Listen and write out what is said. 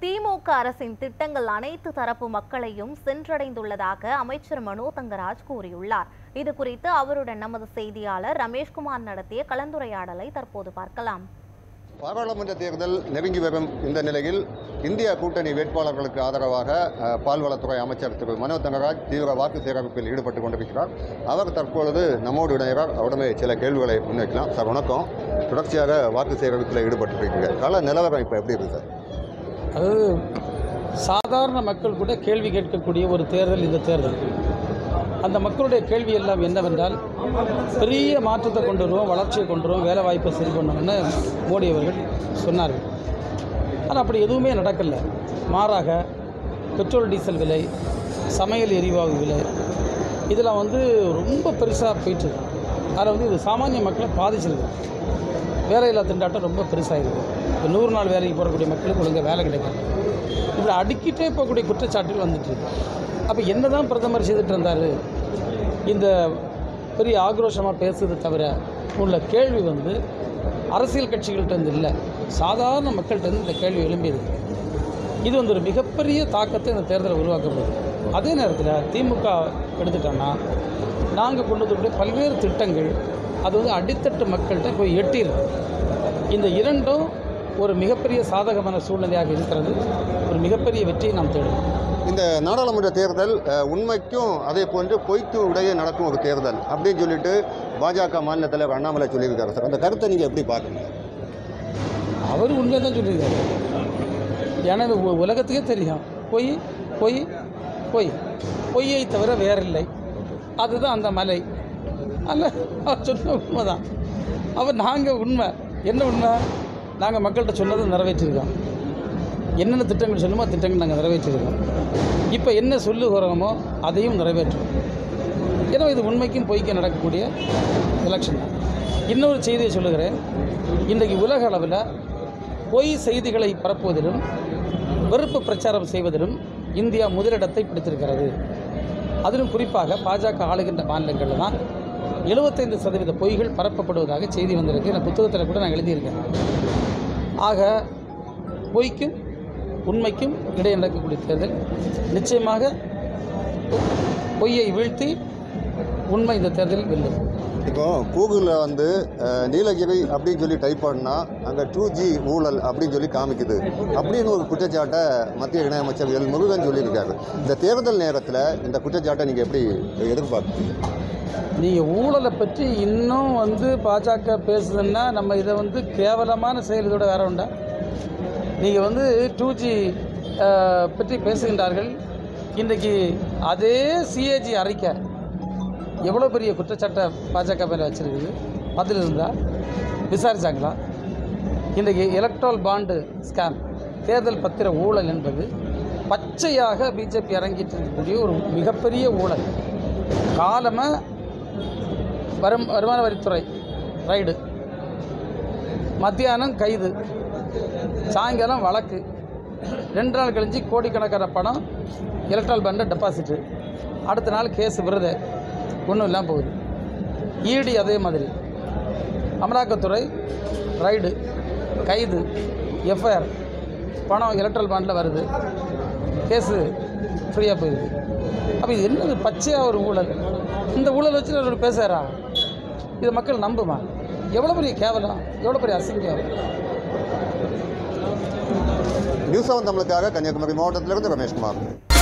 திமுக அரசின் திட்டங்கள் அனைத்து தரப்பு மக்களையும் சென்றடைந்துள்ளதாக அமைச்சர் மனோ தங்கராஜ் கூறியுள்ளார் இது குறித்து அவருடன் நமது செய்தியாளர் ரமேஷ்குமார் நடத்திய கலந்துரையாடலை தற்போது பார்க்கலாம் பாராளுமன்ற தேர்தல் நெருங்கி வரும் இந்த நிலையில் இந்திய கூட்டணி வேட்பாளர்களுக்கு ஆதரவாக அஹ், பால்வளத்துறை அமைச்சர் திரு மனோ தங்கராஜ் தீவிர வாக்கு சேகரிப்பில் ஈடுபட்டு கொண்டிருக்கிறார் அவர் தற்பொழுது நம்மோடு இணைகிறார் அவருமே சில கேள்விகளை முன்வைக்கலாம் சார் வணக்கம் தொடர்ச்சியாக வாக்கு சேகரிப்பில் ஈடுபட்டு கள நிலவரம் இப்போ எப்படி இருக்கு சார் அதாவது சாதாரண மக்கள் கூட கேள்வி கேட்கக்கூடிய ஒரு தேர்தல் இந்த தேர்தல் அந்த மக்களுடைய கேள்வி எல்லாம் என்னவென்றால் பெரிய மாற்றத்தை கொண்டு வருவோம் வளர்ச்சியை கொண்டு வருவோம் வேலை வாய்ப்பை சரி பண்ணுவோம்னு மோடி அவர்கள் சொன்னார்கள் ஆனால் அப்படி எதுவுமே நடக்கலை மாறாக பெட்ரோல் டீசல் விலை சமையல் எரிவாயு விலை இதெல்லாம் வந்து ரொம்ப பெருசாக போயிட்டு இருக்கு அதில் வந்து இது சாமானிய மக்களை பாதிச்சிருக்கு வேலையில்லா திண்டாட்டம் ரொம்ப பெருசாகிருக்கு இப்போ நூறு நாள் வேலைக்கு போகக்கூடிய மக்களுக்கு ஒழுங்காக வேலை கிடைக்காது இப்படி அடிக்கிட்டே போகக்கூடிய குற்றச்சாட்டுகள் வந்துட்டு இருக்கு அப்போ என்ன தான் பிரதமர் செய்துட்டு இருந்தார் இந்த பெரிய ஆக்ரோஷமாக பேசுறது தவிர உள்ள கேள்வி வந்து அரசியல் கட்சிகள்கிட்ட இருந்து இல்லை சாதாரண மக்கள்கிட்ட இருந்து இந்த கேள்வி எழும்பியிருக்கு இது வந்து ஒரு மிகப்பெரிய தாக்கத்தை இந்த தேர்தலை உருவாக்க போகுது அதே நேரத்தில் திமுக எடுத்துட்டோன்னா நாங்கள் கொண்டு வரக்கூடிய பல்வேறு திட்டங்கள் அது வந்து அடித்தட்டு மக்கள்கிட்ட போய் எட்டியிருக்கு இந்த இரண்டும் ஒரு மிகப்பெரிய சாதகமான சூழ்நிலையாக இருக்கிறது ஒரு மிகப்பெரிய வெற்றியை நாம் தேடுவோம் இந்த நாடாளுமன்ற தேர்தல் அஹ், உண்மைக்கும் அதே போன்று பொய்க்கும் இடையே நடக்கும் ஒரு தேர்தல் அப்படின்னு சொல்லிட்டு பாஜக மாநில தலைவர் அண்ணாமலை சொல்லியிருக்காரு சார் அந்த கருத்தை நீங்கள் எப்படி பார்க்குறீங்க அவர் உண்மையை தான் சொல்லியிருக்காரு ஏன்னா இது உ- உலகத்துக்கே தெரியும் பொய் பொய் பொய் பொய்யை தவிர வேறில்லை அதுதான் அந்த மலை அல்ல அவர் சொன்ன உண்மை தான் அவர் நாங்கள் உண்மை என்ன உண்மை நாங்கள் மக்கள்கிட்ட சொன்னதை நிறைவேற்றிருக்கோம் என்னென்ன திட்டங்கள் சொல்லுமோ திட்டங்கள் நாங்கள் நிறைவேற்றிருக்கோம் இப்போ என்ன சொல்லுகிறோமோ அதையும் நிறைவேற்றுவோம் ஏன்னா இது உண்மைக்கும் பொய்க்கும் நடக்கக்கூடிய எலெக்ஷன் தான் இன்னொரு செய்தியை சொல்லுகிறேன் இன்றைக்கு உலக அளவில் பொய் செய்திகளை பரப்புவதிலும் வெறுப்பு பிரச்சாரம் செய்வதிலும் இந்தியா முதலிடத்தை பிடித்திருக்கிறது அதிலும் குறிப்பாக பாஜக ஆளுகின்ற மாநிலங்களில் தான் எழுபத்தைந்து சதவீத பொய்கள் பரப்பப்படுவதாக செய்தி வந்திருக்கு இந்த புத்தகத்தில் கூட நான் எழுதியிருக்கேன் ஆக பொய்க்கும் உண்மைக்கும் இடையே நடக்கக்கூடிய தேர்தல் நிச்சயமாக பொய்யை வீழ்த்தி உண்மை இந்த தேர்தலில் வெல்லும் இப்போ கூகுளில் வந்து அஹ், நீலகிரி அப்படின்னு சொல்லி டைப் பண்ணால் அங்கே டூ ஜி ஊழல் அப்படின்னு சொல்லி காமிக்குது அப்படின்னு ஒரு குற்றச்சாட்டை மத்திய இணையமைச்சர் எல் முருகன் சொல்லியிருக்காரு இந்த தேர்தல் நேரத்தில் இந்த குற்றச்சாட்டை நீங்கள் எப்படி எதிர்பார்க்குறீங்க நீங்கள் ஊழலை பற்றி இன்னும் வந்து பாஜக பேசுதுன்னா நம்ம இதை வந்து கேவலமான செயல் இதோட வேற உண்டா நீங்கள் வந்து டூ ஜி பற்றி பேசுகின்றார்கள் இன்றைக்கு அதே சிஏஜி அறிக்கை எவ்வளோ பெரிய குற்றச்சாட்டை பாஜக மேலே வச்சிருக்குது பதில் இருந்தால் விசாரிச்சாங்களா இன்றைக்கு எலக்ட்ரால் பாண்டு ஸ்கேம் தேர்தல் பத்திர ஊழல் என்பது பச்சையாக பிஜேபி இறங்கிட்டு இருக்கக்கூடிய ஒரு மிகப்பெரிய ஊழல் காலமாக வரும் வருமான வரித்துறை ரைடு மத்தியானம் கைது சாயங்காலம் வழக்கு ரெண்டு நாள் கழிஞ்சு கோடிக்கணக்கான பணம் எலக்ட்ரால் பண்டை டெபாசிட்டு அடுத்த நாள் கேஸ் விருது ஒன்றும் இல்லாமல் போகுது ஈடி அதே மாதிரி அமலாக்கத்துறை ரைடு கைது எஃப்ஐஆர் பணம் எலக்ட்ரல் பாண்டில் வருது கேஸு ஃப்ரீயாக போயிடுது அப்போ இது என்னது பச்சையாக ஒரு ஊழல் இந்த ஊழல் வச்சு அவர் பேசுகிறா இதை மக்கள் நம்புமா எவ்வளோ பெரிய கேவலம் எவ்வளோ பெரிய அசிங்கம் நியூஸ் செவன் தமிழுக்காக கன்னியாகுமரி மாவட்டத்திலிருந்து ரமேஷ்குமார்